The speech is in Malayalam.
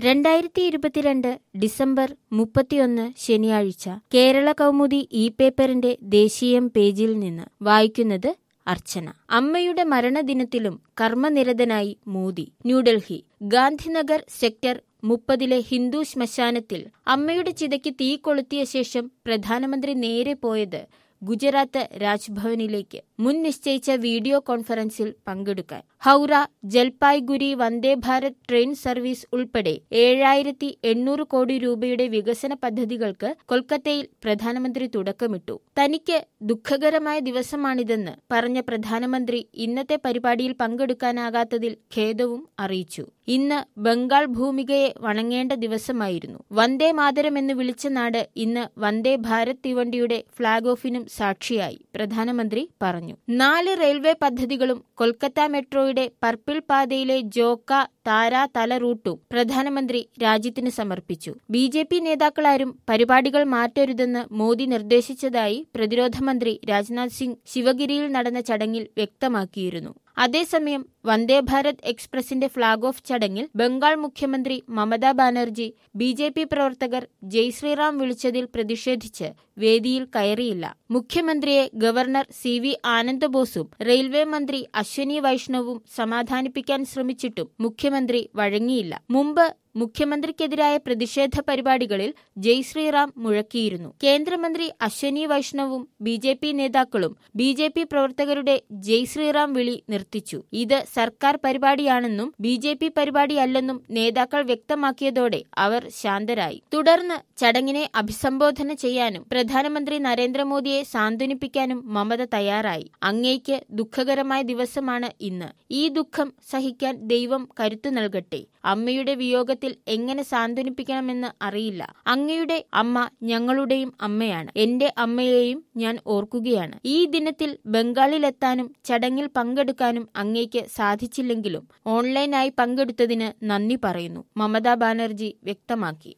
രണ്ടായിരത്തി ഇരുപത്തിരണ്ട് ഡിസംബർ മുപ്പത്തിയൊന്ന് ശനിയാഴ്ച കേരള കൗമുദി ഇ പേപ്പറിന്റെ ദേശീയം പേജിൽ നിന്ന് വായിക്കുന്നത് അർച്ചന അമ്മയുടെ മരണദിനത്തിലും കർമ്മനിരതനായി മോദി ന്യൂഡൽഹി ഗാന്ധിനഗർ സെക്ടർ മുപ്പതിലെ ഹിന്ദു ശ്മശാനത്തിൽ അമ്മയുടെ ചിതയ്ക്ക് തീ കൊളുത്തിയ ശേഷം പ്രധാനമന്ത്രി നേരെ പോയത് ഗുജറാത്ത് രാജ്ഭവനിലേക്ക് മുൻ നിശ്ചയിച്ച വീഡിയോ കോൺഫറൻസിൽ പങ്കെടുക്കാൻ ഹൌറ ജൽപായ്ഗുരി വന്ദേ ഭാരത് ട്രെയിൻ സർവീസ് ഉൾപ്പെടെ ഏഴായിരത്തി എണ്ണൂറ് കോടി രൂപയുടെ വികസന പദ്ധതികൾക്ക് കൊൽക്കത്തയിൽ പ്രധാനമന്ത്രി തുടക്കമിട്ടു തനിക്ക് ദുഃഖകരമായ ദിവസമാണിതെന്ന് പറഞ്ഞ പ്രധാനമന്ത്രി ഇന്നത്തെ പരിപാടിയിൽ പങ്കെടുക്കാനാകാത്തതിൽ ഖേദവും അറിയിച്ചു ഇന്ന് ബംഗാൾ ഭൂമികയെ വണങ്ങേണ്ട ദിവസമായിരുന്നു വന്ദേ മാതരം എന്ന് വിളിച്ച നാട് ഇന്ന് വന്ദേ ഭാരത് തീവണ്ടിയുടെ ഫ്ളാഗ് ഓഫിനും സാക്ഷിയായി പ്രധാനമന്ത്രി പറഞ്ഞു നാല് റെയിൽവേ പദ്ധതികളും കൊൽക്കത്ത മെട്രോയുടെ പർപ്പിൾ പാതയിലെ ജോക്ക താര തല റൂട്ടും പ്രധാനമന്ത്രി രാജ്യത്തിന് സമർപ്പിച്ചു ബി ജെ പി നേതാക്കളാരും പരിപാടികൾ മാറ്റരുതെന്ന് മോദി നിർദ്ദേശിച്ചതായി പ്രതിരോധ മന്ത്രി രാജ്നാഥ് സിംഗ് ശിവഗിരിയിൽ നടന്ന ചടങ്ങിൽ വ്യക്തമാക്കിയിരുന്നു അതേസമയം വന്ദേഭാരത് എക്സ്പ്രസിന്റെ ഫ്ളാഗ് ഓഫ് ചടങ്ങിൽ ബംഗാൾ മുഖ്യമന്ത്രി Mamata Banerjee B J P പ്രവർത്തകർ ജയ് ശ്രീറാം വിളിച്ചതിൽ പ്രതിഷേധിച്ച് വേദിയിൽ കയറിയില്ല മുഖ്യമന്ത്രിയെ ഗവർണർ സി വി ആനന്ദബോസും റെയിൽവേ മന്ത്രി അശ്വനി വൈഷ്ണവും സമാധാനിപ്പിക്കാൻ ശ്രമിച്ചിട്ടും മുഖ്യമന്ത്രി വഴങ്ങിയില്ല മുമ്പ് മുഖ്യമന്ത്രിക്കെതിരായ പ്രതിഷേധ പരിപാടികളിൽ ജയ് ശ്രീറാം മുഴക്കിയിരുന്നു കേന്ദ്രമന്ത്രി അശ്വനി വൈഷ്ണവും ബി ജെ പി നേതാക്കളും ബി ജെ പി പ്രവർത്തകരുടെ ജയ് ശ്രീറാം വിളി നിർത്തിച്ചു ഇത് സർക്കാർ പരിപാടിയാണെന്നും ബി ജെ പി പരിപാടിയല്ലെന്നും നേതാക്കൾ വ്യക്തമാക്കിയതോടെ അവർ ശാന്തരായി തുടർന്ന് ചടങ്ങിനെ അഭിസംബോധന ചെയ്യാനും പ്രധാനമന്ത്രി നരേന്ദ്രമോദിയെ സാന്ത്വനിപ്പിക്കാനും മമത തയ്യാറായി അങ്ങേക്ക് ദുഃഖകരമായ ദിവസമാണ് ഇന്ന് ഈ ദുഃഖം സഹിക്കാൻ ദൈവം കരുത്തു നൽകട്ടെ അമ്മയുടെ വിയോഗത്തിൽ എങ്ങനെ സാന്ത്വനിപ്പിക്കണമെന്ന് അറിയില്ല അങ്ങയുടെ അമ്മ ഞങ്ങളുടെയും അമ്മയാണ് എന്റെ അമ്മയെയും ഞാൻ ഓർക്കുകയാണ് ഈ ദിനത്തിൽ ബംഗാളിലെത്താനും ചടങ്ങിൽ പങ്കെടുക്കാനും അങ്ങേക്ക് സാധിച്ചില്ലെങ്കിലും ഓൺലൈനായി പങ്കെടുത്തതിന് നന്ദി പറയുന്നു മമതാ ബാനർജി വ്യക്തമാക്കി